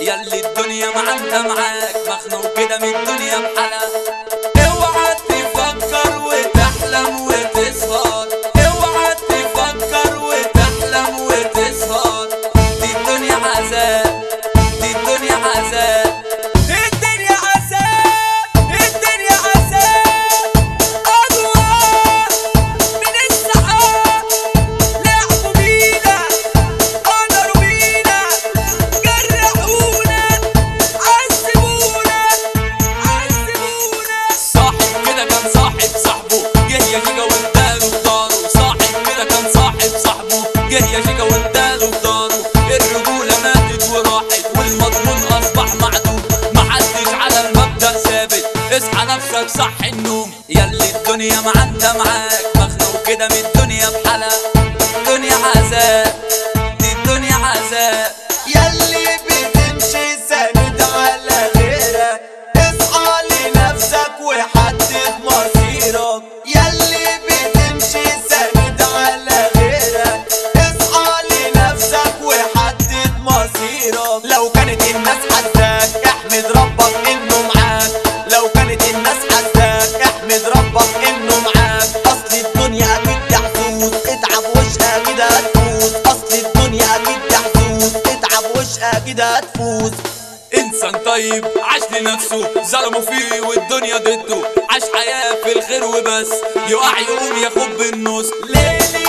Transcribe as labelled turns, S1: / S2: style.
S1: ياللي الدنيا معاك معاك مخنوق كده من الدنيا بحالها اوعى تفكر وتحلم وتسهر اوعى تفكر وتحلم وتسهر دي الدنيا عذاب دي الدنيا عذاب الدنيا عذاب الدنيا عذاب أدوار من السحاب لعبوا بينا قدروا بينا جرحونا عذبونا عذبونا صاحب كده كان صاحب صاحبه جه يا شيكا واداله في داره صاحب كده كان صاحب صاحبه جه يا شيكا واداله في داره الرجولة ماتت وراحت والمضمون أصبح معدوم محدش على المبدأ ثابت اصحى نفسك صح النوم ياللي الدنيا معدة معاك مخنوق كده من الدنيا بحالها الدنيا عذاب دي الدنيا عذاب
S2: ياللي بتمشي ساند على غيرك اصحى لنفسك وحدد مصيرك ياللي بتمشي ساند على غيرك اصحى لنفسك وحدد مصيرك لو كانت الناس حساك احمد ربك انه معاك لو كانت الناس حساك احمد ربك انه معاك اصل الدنيا اكيد تحسود اتعب وشها كده هتفوز اصل الدنيا اكيد تحسود اتعب وشها كده هتفوز
S1: انسان طيب عاش لنفسه ظلموا فيه والدنيا ضده عاش حياة في الخير وبس يقع يقوم ياخد بالنص
S2: ليلي